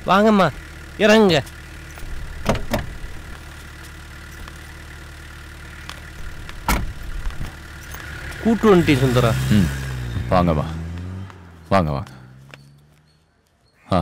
வாங்கம்மா இறங்குங்க கூட்டு வந்துட்டி சுந்தரா ம் வாங்கம்மா வாங்க வாங்க ஆ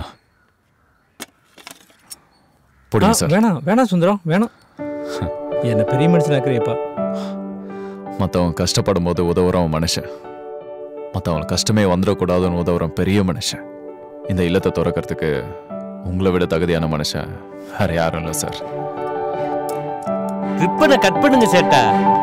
போடுங்க ஆ, சார் வேணாம் வேணாம் சுந்தரம் வேணாம் என்ன பெரிய மனுஷனாக்குறியப்பா மற்றவங்க கஷ்டப்படும் போது உதவுறவன் மனுஷன் மற்றவங்களுக்கு கஷ்டமே வந்துடக்கூடாதுன்னு உதவுறவன் பெரிய மனுஷன் இந்த இல்லத்தை திறக்கிறதுக்கு உங்களை விட தகுதியான மனுஷன் வேற யாரும் இல்லை சார் ரிப்பனை கட் பண்ணுங்க சேட்டா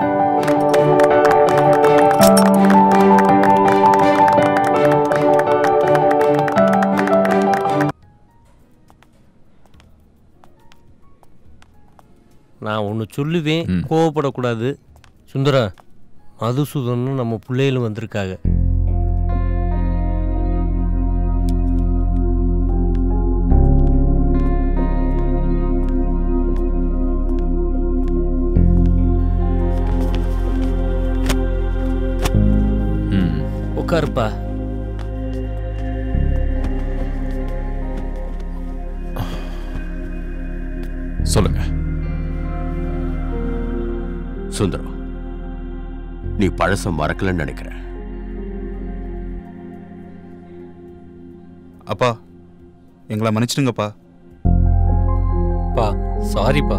நான் ஒன்று சொல்லுவேன் ம். கோவப்படக்கூடாது சுந்தரா மதுசூதனும் நம்ம பிள்ளைகளும் வந்திருக்காங்க ம் உட்காருப்பா சொல்லுங்க சுந்தரம் நீ பழசம் மறக்கலன்னு நினைக்கிறேன் அப்பா எங்களை மன்னிச்சிடுங்கப்பா பா சாரிப்பா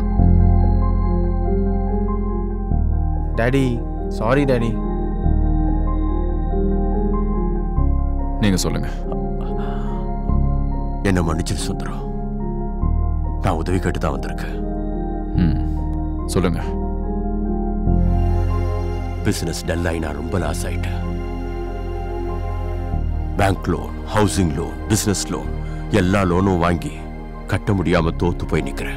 டாடி சாரி டாடி நீங்க சொல்லுங்க என்ன மன்னிச்சிரு சுந்தரம் நான் உதவி கேட்டு தான் வந்திருக்கேன் ம் சொல்லுங்க பிசினஸ் டல்லாகி நான் ரொம்ப லாஸ் ஆயிட்டேன் bank loan housing loan business loan எல்லா லோனும் வாங்கி கட்ட முடியாம தோத்து போய் நிக்கிறேன்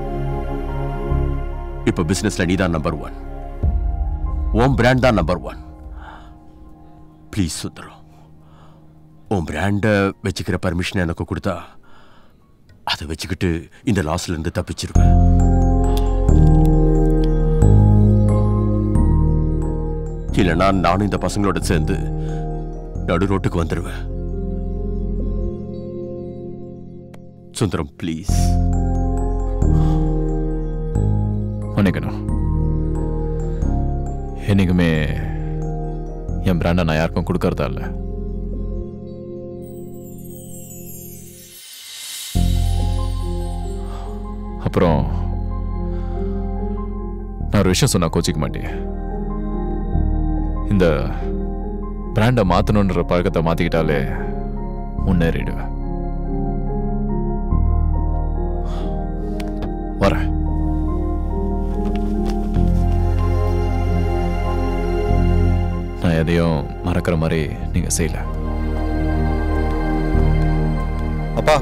இப்ப பிசினஸ்ல நீ தான் நம்பர் ஒன் உன் பிராண்ட் தான் நம்பர் ஒன் ப்ளீஸ் சுந்தரம் உன் பிராண்டை வச்சுக்கிற பர்மிஷன் எனக்கு கொடுத்தா அதை வச்சுக்கிட்டு இந்த லாஸ்ல இருந்து தப்பிச்சிருவேன் இல்லைன்னா நானும் இந்த பசங்களோட சேர்ந்து நடு ரோட்டுக்கு வந்துடுவேன் சுந்தரம் ப்ளீஸ் மன்னிக்கணும் என்னைக்குமே என் பிராண்டை நான் யாருக்கும் கொடுக்கறதா இல்லை அப்புறம் நான் ஒரு விஷயம் சொன்னா கோச்சிக்க மாட்டேன் இந்த பிராண்டை மாற்றணுன்ற பழக்கத்தை மாற்றிக்கிட்டாலே முன்னேறிடுவேன் வரேன் நான் எதையும் மறக்கிற மாதிரி நீங்க செய்யல அப்பா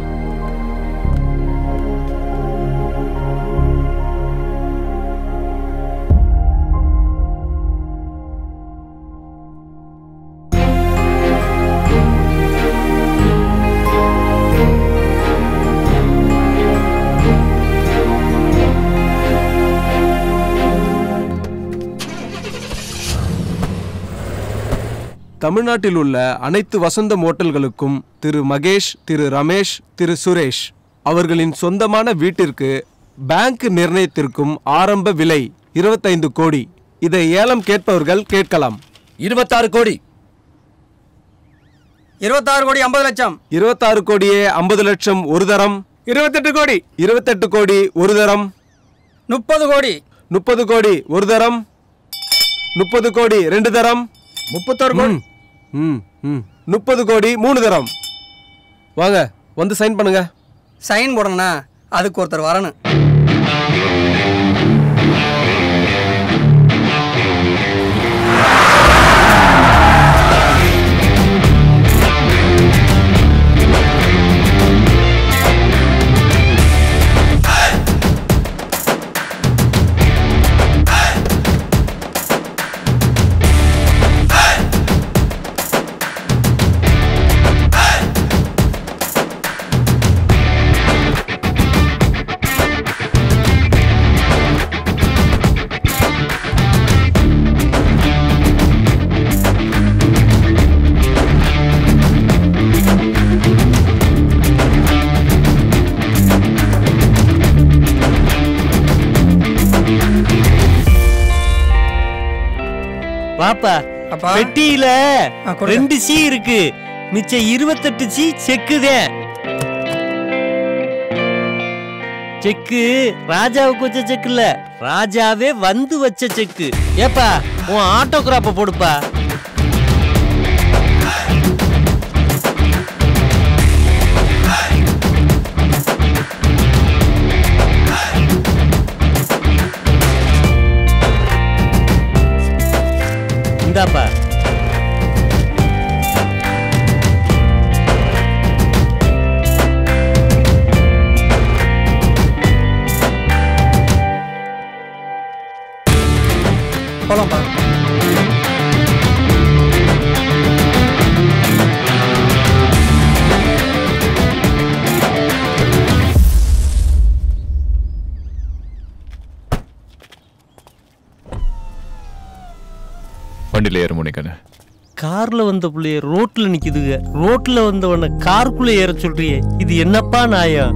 தமிழ்நாட்டில் உள்ள அனைத்து வசந்தம் ஓட்டல்களுக்கும் திரு மகேஷ் திரு ரமேஷ் திரு சுரேஷ் அவர்களின் சொந்தமான வீட்டிற்கு பேங்க் நிர்ணயத்திற்கும் ஆரம்ப விலை இருபத்தைந்து கோடி இதை ஏலம் கேட்பவர்கள் கேட்கலாம் இருபத்தாறு கோடி இருபத்தாறு கோடி ஐம்பது லட்சம் இருபத்தாறு கோடியே ஐம்பது லட்சம் ஒரு தரம் இருபத்தெட்டு கோடி இருபத்தெட்டு கோடி ஒரு தரம் முப்பது கோடி முப்பது கோடி ஒரு தரம் முப்பது கோடி ரெண்டு தரம் முப்பத்தோரு கோடி ம் ம் முப்பது கோடி மூணு தரம் வாங்க வந்து சைன் பண்ணுங்க சைன் போடணும்னா அதுக்கு ஒருத்தர் வரணும் வாப்பா அப்பா. பெட்டியில ஆ, கொடுங்க. ரெண்டு சி இருக்கு மிச்சம் இருபத்தெட்டு சி செக்குதே செக்கு ராஜாவுக்கு வச்ச செக்கு இல்ல ராஜாவே வந்து வச்ச செக்கு ஏப்பா உன் ஆட்டோகிராஃப போடுப்பா இந்தாப்பா போலாம்ப்பா வண்டியில் ஏற முனிக்கண்ணு கார்ல வந்த புள்ளைய ரோட்ல நிக்குதுங்க ரோட்ல வந்தவன காருக்குள்ள ஏற சொல்றியே இது என்னப்பா நியாயம்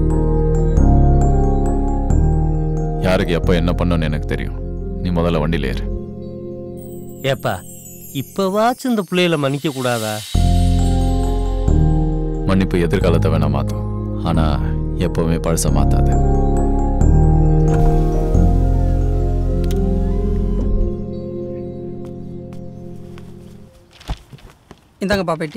யாருக்கு எப்போ என்ன பண்ணணும்னு எனக்கு தெரியும் நீ முதல்ல வண்டியில் ஏறு ஏப்பா இப்பவாச்சும் இந்த பிள்ளைகளை மன்னிக்க கூடாதா மன்னிப்பு எதிர்காலத்தை வேணா மாற்றும் ஆனால் எப்போவுமே பழச மாத்தாது இந்தாங்கப்பா பெட்டி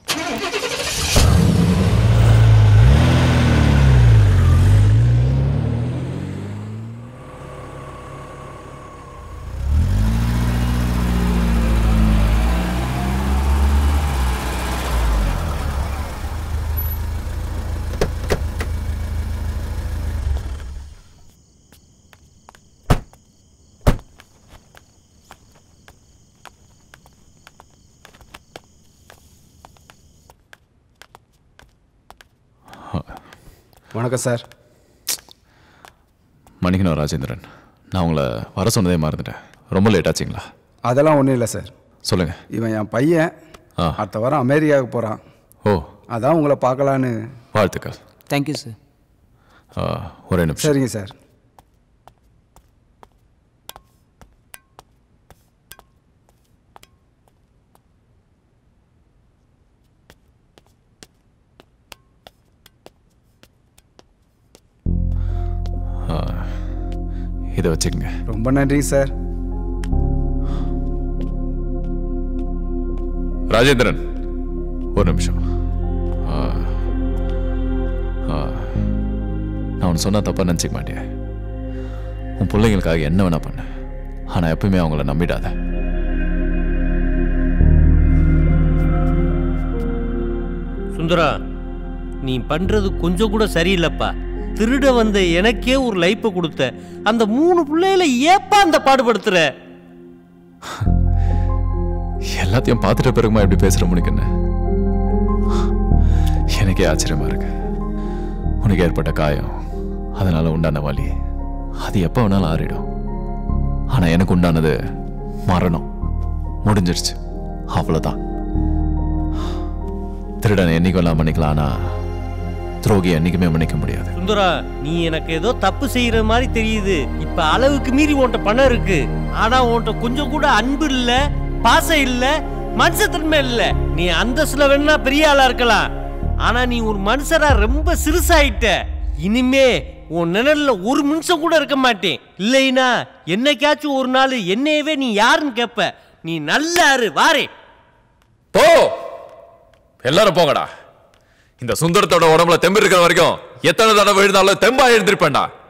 வணக்கம் சார் மன்னிக்கணும் ராஜேந்திரன் நான் உங்களை வர சொன்னதே மறந்துட்டேன் ரொம்ப லேட் ஆச்சுங்களா அதெல்லாம் ஒன்றும் இல்லை சார் சொல்லுங்க இவன் என் பையன் ஆ. அடுத்த வாரம் அமெரிக்காவுக்கு போகிறான் ஓ அதான் உங்களை பார்க்கலான்னு வாழ்த்துக்கள் தேங்க்யூ சார் ஆ, ஒரே நிமிஷம் சரிங்க சார் இதை வச்சுக்கங்க ரொம்ப நன்றிங்க சார் ராஜேந்திரன் ஒரு நிமிஷம் ஆ, ஆ, நான் ஒன்று சொன்னா தப்பா நினச்சிக்க மாட்டேன் உன் பிள்ளைங்களுக்காக என்ன வேணா பண்ண ஆனால் எப்பவுமே அவங்கள நம்பிடாத சுந்தரா நீ பண்றது கொஞ்சம் கூட சரியில்லைப்பா திருட வந்த எனக்கே ஒரு லைப்பை கொடுத்த அந்த மூணு பிள்ளைகளை ஏப்பா அந்த பாடுபடுத்துற எல்லாத்தையும் பார்த்துட்ட பிறகுமா எப்படி பேசுற உனக்கு என்ன எனக்கே ஆச்சரியமா இருக்கு உனக்கு ஏற்பட்ட காயம் அதனால உண்டான வலி அது எப்போ வேணாலும் ஆறிடும் ஆனா எனக்கு உண்டானது மரணம் முடிஞ்சிருச்சு அவ்வளவுதான் திருடனை என்னைக்கு வேணாம் பண்ணிக்கலாம் ஆனா துரோகியை என்னைக்குமே மன்னிக்க முடியாது சுந்தரா நீ எனக்கு ஏதோ தப்பு செய்யற மாதிரி தெரியுது இப்ப அளவுக்கு மீறி உன்கிட்ட பணம் இருக்கு ஆனா உன்கிட்ட கொஞ்சம் கூட அன்பு இல்ல பாசம் இல்ல மனுஷத்தன்மை இல்ல நீ அந்தஸ்துல வேணா பெரிய ஆளா இருக்கலாம் ஆனா நீ ஒரு மனுஷரா ரொம்ப சிறுசாயிட்ட இனிமே உன் நிழல்ல ஒரு நிமிஷம் கூட இருக்க மாட்டேன் இல்லைனா என்னைக்காச்சும் ஒரு நாள் என்னையவே நீ யாருன்னு கேப்ப நீ நல்லா இரு வாரே போ எல்லாரும் போங்கடா இந்த சுந்தரத்தோட உடம்புல தெம்பு இருக்கிற வரைக்கும் எத்தனை தடவை விழுந்தாலும் தெம்பா எழுந்திருப்பேன்டா